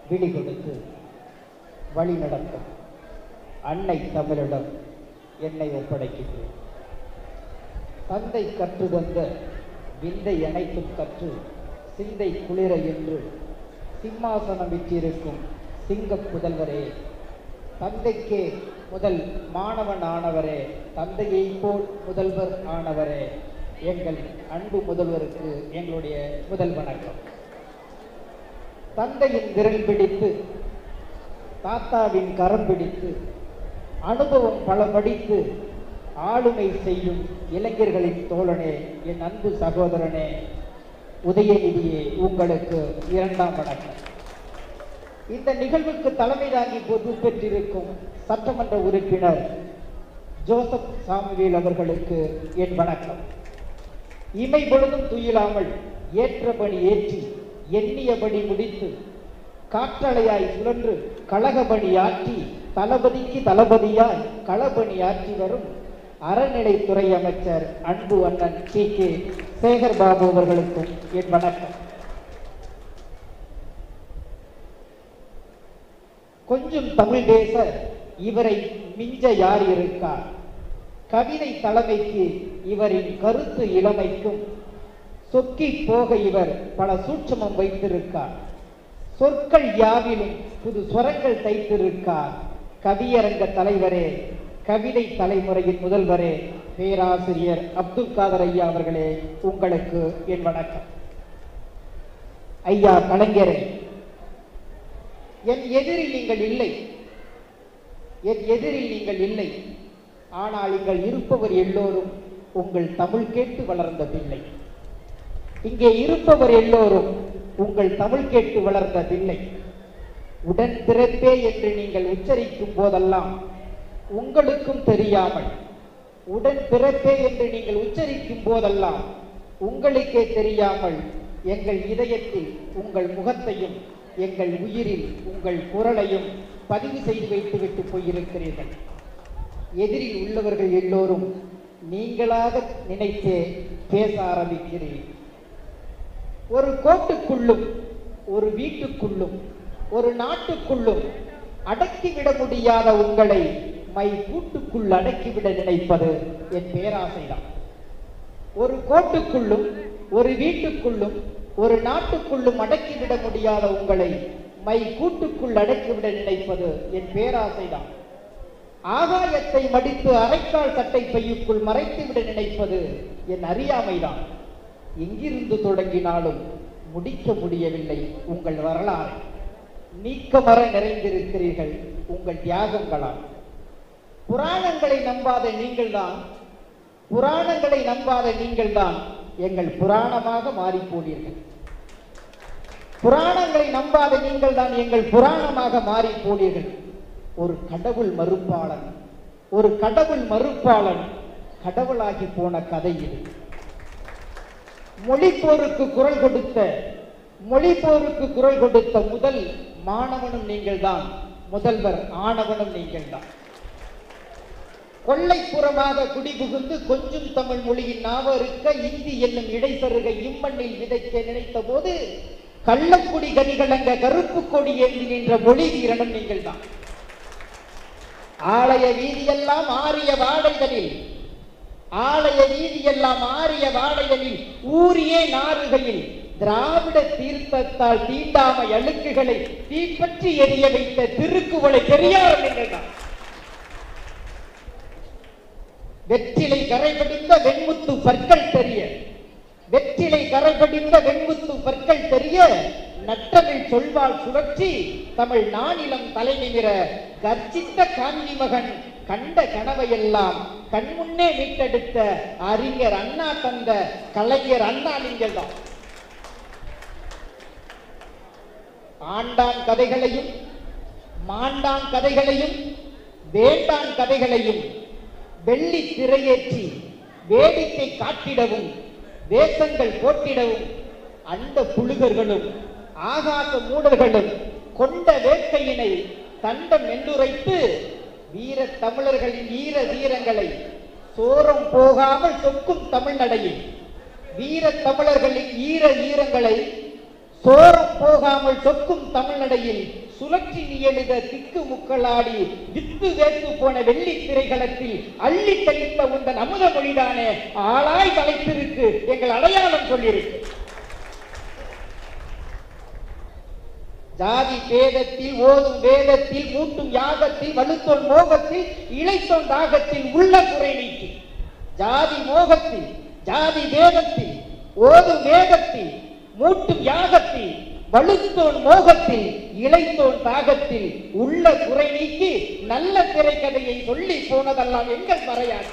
விழி கொடுத்து வழி நடத்தும் அன்னை தமிழிடம் என்னை ஒப்படைக்கிறேன் தந்தை கற்று தந்த விந்தை அனைத்தும் கற்று சிந்தை குளிர என்று சிம்மாசனம் விற்றிருக்கும் சிங்கப் புதல்வரே தந்தைக்கே முதல் மாணவன் ஆனவரே தந்தையை போல் முதல்வர் ஆனவரே எங்கள் அன்பு முதல்வருக்கு எங்களுடைய முதல் வணக்கம் தந்தையின் விரல் பிடித்து தாத்தாவின் கரம் பிடித்து அனுபவம் பல படித்து ஆளுமை செய்யும் இளைஞர்களின் தோழனே என் அன்பு சகோதரனே உதயநிதியே உங்களுக்கு இரண்டாம் வணக்கம் இந்த நிகழ்வுக்கு தலைமை தாங்கி பொறுப்பேற்றிருக்கும் சட்டமன்ற உறுப்பினர் ஜோசப் சாமுவேல் அவர்களுக்கு என் வணக்கம் இமை பொழுதும் துயிலாமல் ஏற்றபடி ஏற்றி எண்ணியபடி முடித்து காற்றலையாய் சுழன்று கழகபணி ஆற்றி தளபதிக்கு தளபதியாய் களபணி ஆற்றி வரும் அறநிலைத்துறை அமைச்சர் அன்பு அண்ணன் டி கே சேகர் பாபு அவர்களுக்கும் என் வணக்கம் கொஞ்சம் தமிழ் பேச இவரை மிஞ்ச யார் இருக்கார் கவிதை தலைமைக்கு இவரின் கருத்து இளமைக்கும் சொக்கி போக இவர் பல சூட்சமம் வைத்திருக்கார் சொற்கள் யாவிலும் புது ஸ்வரங்கள் தைத்திருக்கார் கவியரங்க தலைவரே கவிதை தலைமுறையின் முதல்வரே பேராசிரியர் அப்துல் காதர் ஐயா அவர்களே உங்களுக்கு என் வணக்கம் ஐயா கலைஞரே என் எதிரில் நீங்கள் இல்லை என் எதிரில் நீங்கள் இல்லை ஆனால் இங்கள் இருப்பவர் எல்லோரும் உங்கள் தமிழ் கேட்டு வளர்ந்த பிள்ளை இங்கே இருப்பவர் எல்லோரும் உங்கள் தமிழ் கேட்டு வளர்ந்த பிள்ளை உடன் பிறப்பே என்று நீங்கள் உச்சரிக்கும் போதெல்லாம் உங்களுக்கும் தெரியாமல் உடன் பிறப்பே என்று நீங்கள் உச்சரிக்கும் போதெல்லாம் உங்களுக்கே தெரியாமல் எங்கள் இதயத்தில் உங்கள் முகத்தையும் எங்கள் உயிரில் உங்கள் குரலையும் பதிவு செய்து வைத்துவிட்டு போயிருக்கிறீர்கள் எதிரில் உள்ளவர்கள் எல்லோரும் நீங்களாக நினைத்தே பேச ஆரம்பிக்கிறீர்கள் ஒரு கோட்டுக்குள்ளும் ஒரு வீட்டுக்குள்ளும் ஒரு நாட்டுக்குள்ளும் அடக்கிவிட முடியாத உங்களை மை கூட்டுக்குள் அடக்கிவிட நினைப்பது என் பேராசைதான் ஒரு கோட்டுக்குள்ளும் ஒரு வீட்டுக்குள்ளும் ஒரு நாட்டுக்குள்ளும் அடக்கிவிட முடியாத உங்களை மை கூட்டுக்குள் அடக்கிவிட நினைப்பது என் பேராசைதான் ஆகாயத்தை மடித்து அரைக்கால் சட்டை பையுக்குள் மறைத்துவிட நினைப்பது என் அறியாமைதான் எங்கிருந்து தொடங்கினாலும் முடிக்க முடியவில்லை உங்கள் வரலாறு நீக்கமர நிறைந்திருக்கிறீர்கள் உங்கள் தியாகங்களால் புராணங்களை நம்பாத நீங்கள்தான் புராணங்களை நம்பாத நீங்கள்தான் எங்கள் புராணமாக மாறிப் போனீர்கள் புராணங்களை நம்பாத நீங்கள் தான் எங்கள் புராணமாக மாறி போனீர்கள் ஒரு கடவுள் மறுப்பாளன் ஒரு கடவுள் மறுப்பாளன் கடவுளாகி போன கதை இது மொழிப்போருக்கு குரல் கொடுத்த மொழிப்போருக்கு குரல் கொடுத்த முதல் மாணவனும் நீங்கள்தான் முதல்வர் ஆணவனும் நீங்கள்தான் கொள்ளைப்புறமாக குடிபுகுந்து கொஞ்சம் தமிழ் மொழியின் நாவருக்க இந்தி என்னும் இடைசருகை இம்மண்ணில் விதைக்க நினைத்த போது கள்ளக்குடி கனிகளங்க கருப்பு கொடி ஏந்தி நின்ற மொழி வீரனும் நீங்கள் தான் ஆலய வீதியெல்லாம் ஆரிய வாடைதலில் ஆலய வீதியெல்லாம் ஆரிய வாடைதலில் ஊரியே நாறுகையில் திராவிட தீர்த்தத்தால் தீண்டாமை அழுக்குகளை தீப்பற்றி எரிய வைத்த திருக்குவளை பெரியார் நீங்கள் தான் வெற்றிலை கரைபடிந்த வெண்முத்து பற்கள் தெரிய வெற்றிலை கரைபடிந்த வெண்முத்து பற்கள் தெரிய நட்டமிழ் சொல்வாள் சுழற்சி தமிழ் நானிலம் தலை நிமிர கர்ச்சித்த காஞ்சி மகன் கண்ட கனவையெல்லாம் கண்முன்னே மீட்டெடுத்த அறிஞர் அண்ணா தந்த கலைஞர் அண்ணா நீங்கள் தான் ஆண்டான் கதைகளையும் மாண்டான் கதைகளையும் வேண்டான் கதைகளையும் வெள்ளி திரையேற்றி வேடிக்கை காட்டிடவும் வேஷங்கள் போட்டிடவும் அந்த புழுகர்களும் ஆகாச மூடர்களும் கொண்ட வேட்கையினை தண்டம் என்றுரைத்து வீர தமிழர்களின் ஈர வீரங்களை சோரம் போகாமல் சொக்கும் தமிழ்நடையில் வீர தமிழர்களின் ஈர ஈரங்களை சோரம் போகாமல் சொக்கும் தமிழ்நடையில் சுழற்றி நீ எழுத திக்கு முக்களாடி வித்து வேத்து போன வெள்ளி திரைகளத்தில் அள்ளி தெளித்த உந்தன் அமுத மொழிதானே ஆளாய் தலைத்திருக்கு எங்கள் அடையாளம் சொல்லியிருக்கு ஜாதி பேதத்தில் ஓதும் வேதத்தில் மூட்டும் யாகத்தில் வலுத்தோன் மோகத்தில் இளைத்தோன் தாகத்தில் உள்ள குறை நீக்கி ஜாதி மோகத்தில் ஜாதி வேதத்தில் ஓதும் வேதத்தில் மூட்டும் யாகத்தில் வலுத்தோன் மோகத்தில் இளைத்தோன் தாகத்தில் உள்ள குறை நீக்கி நல்ல திரைக்கதையை சொல்லி போனதெல்லாம் எங்கள் மறையாது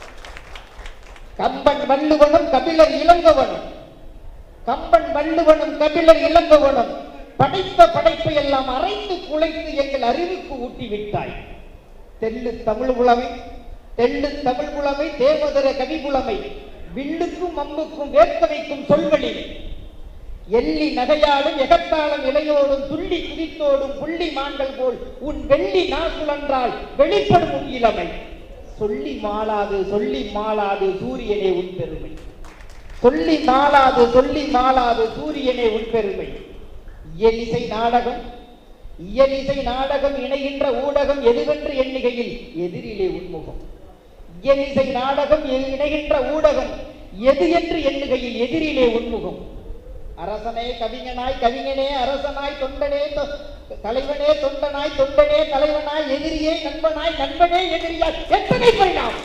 கம்பன் வள்ளுவனும் கபிலர் இளங்கவனும் கம்பன் வள்ளுவனும் கபிலர் இளங்கவனும் படைத்த படைப்பை எல்லாம் அரைத்து குலைத்து எங்கள் அறிவுக்கு ஊட்டி விட்டாய் தெள்ளு தமிழ் புலமை தெள்ளு தமிழ் புலமை தேவதர கவி புலமை வில்லுக்கும் அம்புக்கும் வேர்க்க வைக்கும் சொல்வழி எள்ளி நகையாடும் எகத்தாளம் இலையோடும் துள்ளி குதித்தோடும் புள்ளி மான்கள் போல் உன் வெள்ளி நாசுழன்றால் வெளிப்படும் உன் இளமை சொல்லி மாளாது சொல்லி மாளாது சூரியனே உன் பெருமை சொல்லி மாளாது சொல்லி மாளாது சூரியனே உன் பெருமை இயலிசை நாடகம் இயலிசை நாடகம் இணைகின்ற ஊடகம் எதுவென்று எண்ணுகையில் எதிரிலே உன்முகம் இயலிசை நாடகம் இ- இணைகின்ற ஊடகம் எது என்று எண்ணுகையில் எதிரிலே உன்முகம் அரசனே கவிஞனாய் கவிஞனே அரசனாய் தொண்டனே தொ- தலைவனே தொண்டனாய் தொண்டனே தலைவனாய் எதிரியே நண்பனாய் நண்பனே எதிரியாய் எத்தனை பரிணாமம்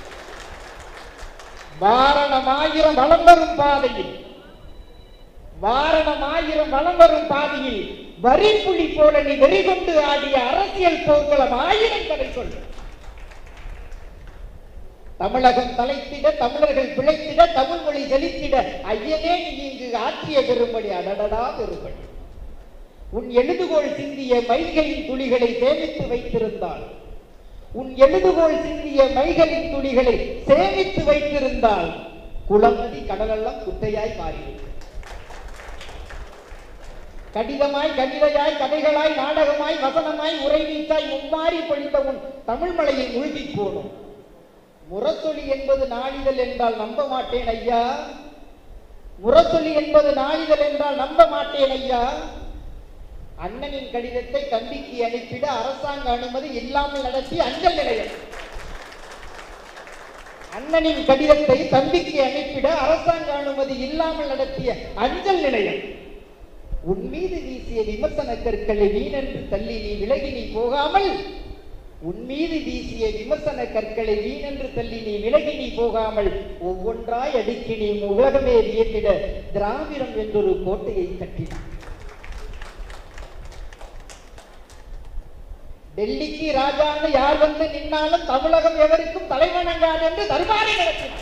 வாரணமாயிரம் வலம் வரும் பாதையில் வாரணமாயிரம் வலம் வரும் பாதையில் வரிப்புலி போல நீ வெறிகொண்டு ஆடிய அரசியல் போர்க்களம் ஆயிரம் கதை சொல்லு தமிழகம் தலைத்திட தமிழர்கள் பிழைத்திட தமிழ் மொழி செழித்திட ஐயனே நீ இங்கு ஆற்றிய பெரும்படி அடடடா பெரும்படி உன் எழுதுகோள் சிந்திய மைகளின் துளிகளை சேமித்து வைத்திருந்தால் உன் எழுதுகோள் சிந்திய மைகளின் துளிகளை சேமித்து வைத்திருந்தால் குளம் நதி கடலெல்லாம் குட்டையாய் மாறிவிடும் கடிதமாய் கவிதையாய் கதைகளாய் நாடகமாய் வசனமாய் உரை நீச்சாய் மும்மாறி பொழிந்த உன் தமிழ் மலையில் மூழ்கி போடும் முரசொலி என்பது நாளிதழ் என்றால் நம்ப மாட்டேன் ஐயா முரசொலி என்பது நாளிதழ் என்றால் நம்ப மாட்டேன் ஐயா அண்ணனின் கடிதத்தை தம்பிக்கு அனுப்பிட அரசாங்க அனுமதி இல்லாமல் நடத்திய அஞ்சல் நிலையம் அண்ணனின் கடிதத்தை தம்பிக்கு அனுப்பிட அரசாங்க அனுமதி இல்லாமல் நடத்திய அஞ்சல் நிலையம் உன் மீது வீசிய விமர்சன கற்களை வீணென்று தள்ளி நீ விலகி நீ போகாமல் உன் மீது வீசிய விமர்சன கற்களை வீணென்று தள்ளி நீ விலகி நீ போகாமல் ஒவ்வொன்றாய் அடுக்கி நீ உலகமே வியந்திட திராவிடம் என்றொரு கோட்டையை கட்டினான் டெல்லிக்கு ராஜான்னு யார் வந்து நின்னாலும் தமிழகம் எவருக்கும் தலைவணங்காது என்று தர்பாரை நடத்தினார்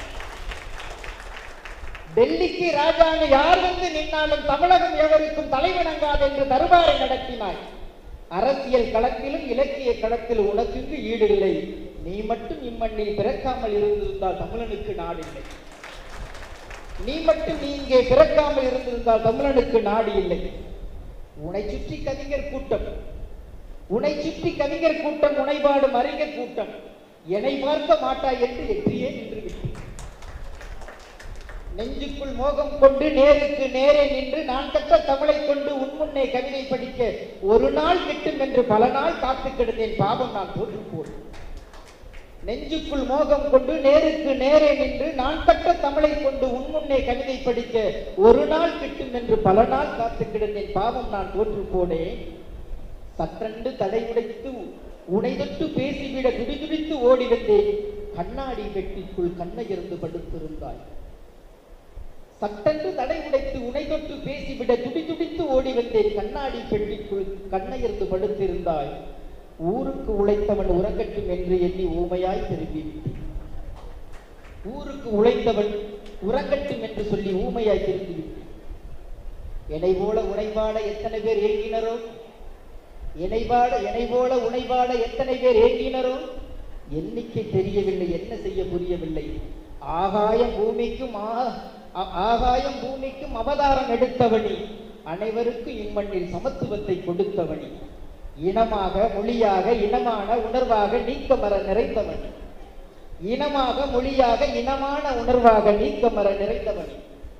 டெல்லிக்கு ராஜான்னு யார் வந்து நின்னாலும் தமிழகம் எவருக்கும் தலைவணங்காது என்று தர்பாரை நடத்தினாய் அரசியல் களத்திலும் இலக்கிய களத்திலும் உனக்கு ஈடில்லை நீ மட்டும் இம்மண்ணில் பிறக்காமல் இருந்திருந்தால் தமிழனுக்கு நாடில்லை நீ மட்டும் நீ இங்கே பிறக்காமல் இருந்திருந்தால் தமிழனுக்கு நாடு இல்லை உன்னை சுற்றி கவிஞர் கூட்டம் உன்னை சுற்றி கவிஞர் கூட்டம் உனைபாடும் அறிஞர் கூட்டம் என்னை பார்க்க மாட்டாய் என்று எட்டியே நின்று விட்டேன் நெஞ்சுக்குள் மோகம் கொண்டு நேருக்கு நேரே நின்று நான் கற்ற தமிழை கொண்டு உன் முன்னே கவிதை படிக்க ஒரு நாள் கிட்டும் என்று பல நாள் காத்து கிடந்தேன் பாவம் நான் தோற்று போடு நெஞ்சுக்குள் மோகம் கொண்டு நேருக்கு நேரே நின்று நான் கற்ற தமிழை கொண்டு உன் முன்னே கவிதை படிக்க ஒரு நாள் கிட்டும் என்று பல நாள் காத்து கிடந்தேன் பாவம் நான் தோற்று போனேன் சற்றென்று தடை உடைத்து உனை தொட்டு பேசிவிட துடிதுடித்து ஓடி வந்தேன் கண்ணாடி பெட்டிக்குள் கண்ணையிருந்து படுத்திருந்தாய் சட்டென்று தடை உடைத்து உனை தொட்டு பேசிவிட துடிதுடித்து ஓடி வந்தேன் கண்ணாடி பெட்டிக்குள் கண்ணையிருந்து படுத்திருந்தாய் ஊருக்கு உழைத்தவன் உறங்கட்டும் என்று எண்ணி ஊமையாய் திரும்பி விட்டேன் ஊருக்கு உழைத்தவன் உறங்கட்டும் என்று சொல்லி ஊமையாய் திரும்பி விட்டேன் என்னை போல உனைவாட எத்தனை பேர் ஏங்கினரோ இணைபாட இணை போல உனைபாட எத்தனை பேர் ஏங்கினரோ எண்ணிக்கை தெரியவில்லை என்ன செய்ய புரியவில்லை ஆகாயம் பூமிக்கும் ஆ- ஆ- ஆகாயம் பூமிக்கும் அவதாரம் எடுத்தவனி அனைவருக்கும் இம்மண்ணில் சமத்துவத்தை கொடுத்தவனி இனமாக மொழியாக இனமான உணர்வாக நீக்கமர நிறைந்தவனி இனமாக மொழியாக இனமான உணர்வாக நீக்கமர நிறைந்தவனி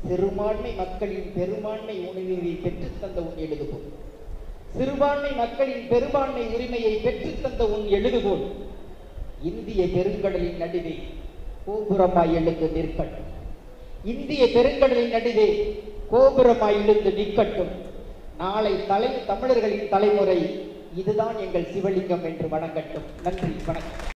சிறுபான்மை மக்களின் பெரும்பான்மை உரிமையை பெற்றுத் தந்த உன் எழுதுகோள் சிறுபான்மை மக்களின் பெரும்பான்மை உரிமையை பெற்றுத் தந்த உன் எழுதுகோள் இந்திய பெருங்கடலின் நடுவே கோபுரமாய் எழுந்து நிற்கட்டும் இந்திய பெருங்கடலின் நடுவே கோபுரமாய் எழுந்து நிற்கட்டும் நாளை தலை தமிழர்களின் தலைமுறை இதுதான் எங்கள் சிவலிங்கம் என்று வணங்கட்டும் நன்றி வணக்கம்